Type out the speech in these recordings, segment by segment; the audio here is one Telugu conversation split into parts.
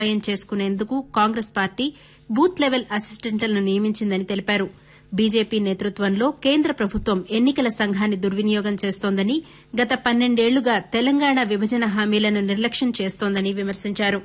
సమన్వయం చేసుకునేందుకు కాంగ్రెస్ పార్టీ బూత్ లెవెల్ అసిస్టెంట్లను నియమించిందని తెలిపారు బీజేపీ నేతృత్వంలో కేంద్ర ప్రభుత్వం ఎన్నికల సంఘాన్ని దుర్వినియోగం చేస్తోందని గత పన్నెండేళ్లుగా తెలంగాణ విభజన హామీలను నిర్లక్ష్యం చేస్తోందని విమర్శించారు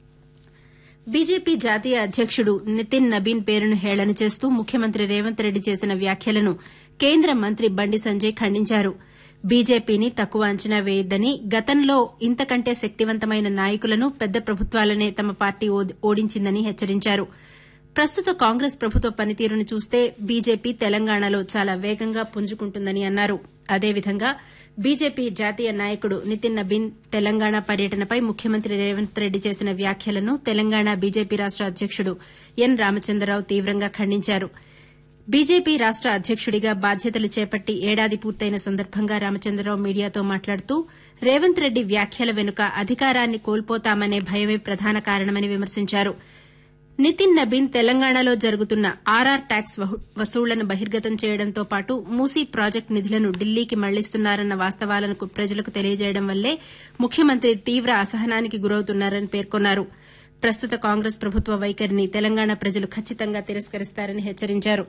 బీజేపీ జాతీయ అధ్యకుడు నితిన్ నబీన్ పేరును హేళన చేస్తూ ముఖ్యమంత్రి రేవంత్ రెడ్డి చేసిన వ్యాఖ్యలను కేంద్ర మంత్రి బండి సంజయ్ ఖండించారు బీజేపీని తక్కువ అంచనా వేయొద్దని గతంలో ఇంతకంటే శక్తివంతమైన నాయకులను పెద్ద ప్రభుత్వాలనే తమ పార్టీ ఓడించిందని హెచ్చరించారు ప్రస్తుత కాంగ్రెస్ ప్రభుత్వ పనితీరును చూస్తే బీజేపీ తెలంగాణలో చాలా వేగంగా పుంజుకుంటుందని అన్నారు అదేవిధంగా బీజేపీ జాతీయ నాయకుడు నితిన్ నబీన్ తెలంగాణ పర్యటనపై ముఖ్యమంత్రి రేవంత్ రెడ్డి చేసిన వ్యాఖ్యలను తెలంగాణ బీజేపీ రాష్ట అధ్యకుడు ఎన్ రామచంద్రరావు తీవ్రంగా ఖండించారు బీజేపీ రాష్ట అధ్యకుడిగా బాధ్యతలు చేపట్టి ఏడాది పూర్తయిన సందర్భంగా రామచంద్రరావు మీడియాతో మాట్లాడుతూ రేవంత్ రెడ్డి వ్యాఖ్యల వెనుక అధికారాన్ని కోల్పోతామనే భయమే ప్రధాన కారణమని విమర్శించారు నితిన్ నబీన్ తెలంగాణలో జరుగుతున్న ఆర్ఆర్ ట్యాక్స్ వసూళ్లను బహిర్గతం చేయడంతో పాటు మూసీ ప్రాజెక్టు నిధులను ఢిల్లీకి మళ్లిస్తున్నారన్న వాస్తవాలను ప్రజలకు తెలియజేయడం వల్లే ముఖ్యమంత్రి తీవ్ర అసహనానికి గురవుతున్నారని పేర్కొన్నారు ప్రస్తుత కాంగ్రెస్ ప్రభుత్వ వైఖరిని తెలంగాణ ప్రజలు ఖచ్చితంగా తిరస్కరిస్తారని హెచ్చరించారు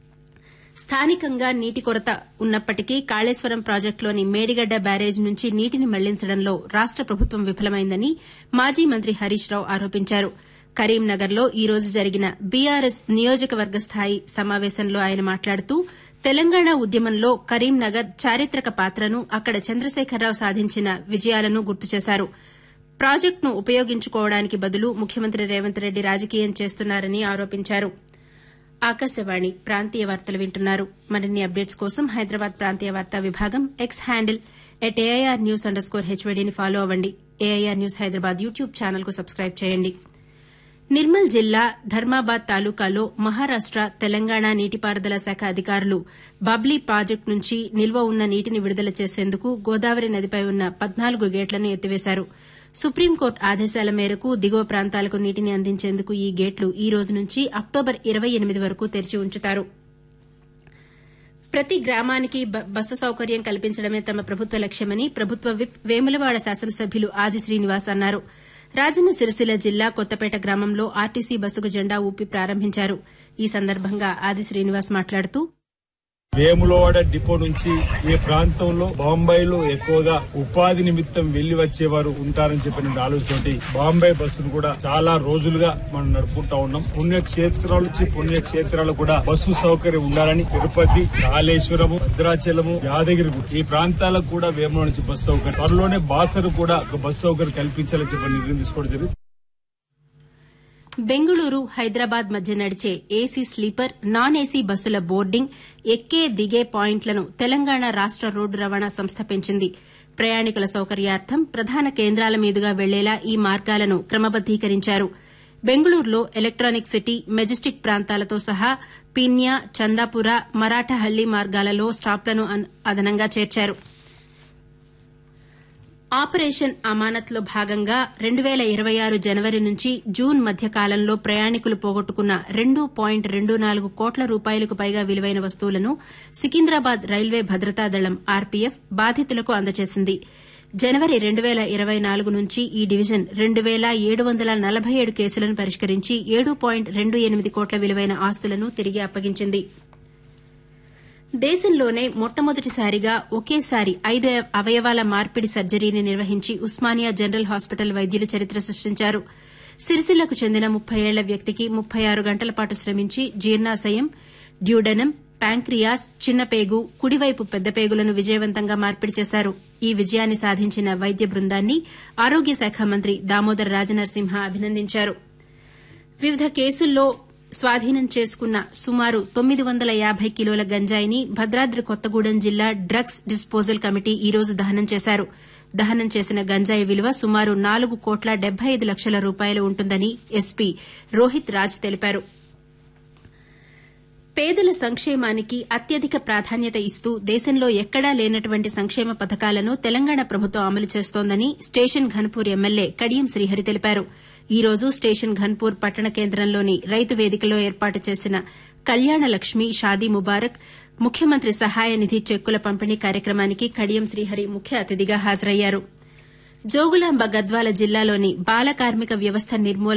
స్థానికంగా నీటి కొరత ఉన్నప్పటికీ కాళేశ్వరం ప్రాజెక్టులోని మేడిగడ్డ బ్యారేజ్ నుంచి నీటిని మళ్లించడంలో రాష్ట ప్రభుత్వం విఫలమైందని మాజీ మంత్రి హరీష్ రావు ఆరోపించారు కరీంనగర్లో ఈ రోజు జరిగిన బీఆర్ఎస్ నియోజకవర్గ స్థాయి సమావేశంలో ఆయన మాట్లాడుతూ తెలంగాణ ఉద్యమంలో కరీంనగర్ చారిత్రక పాత్రను అక్కడ చంద్రశేఖరరావు సాధించిన విజయాలను గుర్తు చేశారు ప్రాజెక్టును ఉపయోగించుకోవడానికి బదులు ముఖ్యమంత్రి రేవంత్ రెడ్డి రాజకీయం చేస్తున్నారని ఆరోపించారు ఆకాశవాణి ప్రాంతీయ వార్తలు వింటున్నారు మరిన్ని అప్డేట్స్ కోసం హైదరాబాద్ ప్రాంతీయ వార్తా విభాగం X handle at AIR news underscore హెచ్వీడీని ఫాలో అవ్వండి ఏఐఆర్ న్యూస్ హైదరాబాద్ యూట్యూబ్ ఛానల్కు సబ్స్క్రైబ్ చేయండి నిర్మల్ జిల్లా ధర్మాబాద్ తాలూకాలో మహారాష్ట తెలంగాణ నీటిపారుదల శాఖ అధికారులు బబ్లీ ప్రాజెక్టు నుంచి నిల్వ ఉన్న నీటిని విడుదల చేసేందుకు గోదావరి నదిపై ఉన్న పద్నాలుగు గేట్లను ఎత్తివేశారు సుప్రీంకోర్టు ఆదేశాల మేరకు దిగువ ప్రాంతాలకు నీటిని అందించేందుకు ఈ గేట్లు ఈ రోజు నుంచి అక్టోబర్ ఇరవై ఎనిమిది వరకు తెరిచి ఉంచుతారు ప్రతి గ్రామానికి బస్సు సౌకర్యం కల్పించడమే తమ ప్రభుత్వ లక్ష్యమని ప్రభుత్వ విప్ వేములవాడ శాసనసభ్యులు ఆది శ్రీనివాస్ అన్నారు రాజన్న సిరిసిల్ల జిల్లా కొత్తపేట గ్రామంలో ఆర్టీసీ బస్సుకు జెండా ఊపి ప్రారంభించారు ఈ సందర్భంగా ఆది శ్రీనివాస్ మాట్లాడుతూ వేములవాడ డిపో నుంచి ఈ ప్రాంతంలో బాంబేలో ఎక్కువగా ఉపాధి నిమిత్తం వెళ్లి వచ్చేవారు ఉంటారని చెప్పిన ఆలోచనతోటి బాంబే బస్సును కూడా చాలా రోజులుగా మనం నడుపుకుంటా ఉన్నాం పుణ్యక్షేత్రాల నుంచి పుణ్యక్షేత్రాలు కూడా బస్సు సౌకర్యం ఉండాలని తిరుపతి కాళేశ్వరము భద్రాచలము యాదగిరి ఈ ప్రాంతాలకు కూడా వేముల నుంచి బస్సు సౌకర్యం త్వరలోనే బాసరు కూడా ఒక బస్సు సౌకర్యం కల్పించాలని చెప్పి నిర్ణయం తీసుకోవడం జరిగింది బెంగళూరు హైదరాబాద్ మధ్య నడిచే ఏసీ స్లీపర్ నాన్ ఏసీ బస్సుల బోర్డింగ్ ఎక్కే దిగే పాయింట్లను తెలంగాణ రాష్ట రోడ్డు రవాణా సంస్థ పెంచింది ప్రయాణికుల సౌకర్యార్థం ప్రధాన కేంద్రాల మీదుగా వెళ్లేలా ఈ మార్గాలను క్రమబద్దీకరించారు బెంగళూరులో ఎలక్టానిక్ సిటీ మెజెస్టిక్ ప్రాంతాలతో సహా పీన్యా చందాపుర మరాఠహళ్లి మార్గాలలో స్టాప్లను అదనంగా చేర్చారు ఆపరేషన్ అమానత్లో భాగంగా రెండు పేల ఇరవై ఆరు జనవరి నుంచి జూన్ మధ్య కాలంలో ప్రయాణికులు పోగొట్టుకున్న రెండు పాయింట్ రెండు నాలుగు కోట్ల రూపాయలకు పైగా విలువైన వస్తువులను సికింద్రాబాద్ రైల్వే భద్రతా దళం ఆర్పీఎఫ్ బాధితులకు అందజేసింది జనవరి రెండు పేల ఇరవై నాలుగు నుంచి ఈ డివిజన్ రెండు పేల ఏడు వందల నలభై ఏడు కేసులను పరిష్కరించి ఏడు పాయింట్ రెండు ఎనిమిది కోట్ల విలువైన ఆస్తులను తిరిగి అప్పగించింది దేశంలోనే మొట్టమొదటిసారిగా ఒకేసారి ఐదు అవయవాల మార్పిడి సర్జరీని నిర్వహించి ఉస్మానియా జనరల్ హాస్పిటల్ వైద్యులు చరిత్ర సృష్టించారు సిరిసిల్లకు చెందిన ముప్పై ఏళ్ల వ్యక్తికి ముప్పై ఆరు గంటల పాటు శ్రమించి జీర్ణాశయం డ్యూడెనం ప్యాంక్రియాస్ చిన్నపేగు కుడివైపు పెద్దపేగులను విజయవంతంగా మార్పిడి చేశారు ఈ విజయాన్ని సాధించిన వైద్య బృందాన్ని ఆరోగ్య శాఖ మంత్రి దామోదర్ రాజనరసింహ అభినందించారు వివిధ కేసుల్లో స్వాధీనం చేసుకున్న సుమారు తొమ్మిది వందల యాబై కిలోల గంజాయిని భద్రాద్రి కొత్తగూడెం జిల్లా డ్రగ్స్ డిస్పోజల్ కమిటీ ఈ రోజు దహనం చేశారు దహనం చేసిన గంజాయి విలువ సుమారు నాలుగు కోట్ల డెబ్బై ఐదు లక్షల రూపాయలు ఉంటుందని ఎస్పీ రోహిత్ రాజ్ తెలిపారు పేదల సంక్షేమానికి అత్యధిక ప్రాధాన్యత ఇస్తూ దేశంలో ఎక్కడా లేనటువంటి సంక్షేమ పథకాలను తెలంగాణ ప్రభుత్వం అమలు చేస్తోందని స్టేషన్ ఘన్పూర్ ఎమ్మెల్యే కడియం శ్రీహరి తెలిపారు ఈ రోజు స్టేషన్ ఘన్పూర్ పట్టణ కేంద్రంలోని రైతు వేదికలో ఏర్పాటు చేసిన కళ్యాణ లక్ష్మి షాదీ ముబారక్ ముఖ్యమంత్రి సహాయ నిధి చెక్కుల పంపిణీ కార్యక్రమానికి కడియం శ్రీహరి ముఖ్య అతిథిగా హాజరయ్యారు జోగులాంబ గద్వాల జిల్లాలోని బాల కార్మిక వ్యవస్థ నిర్మూలన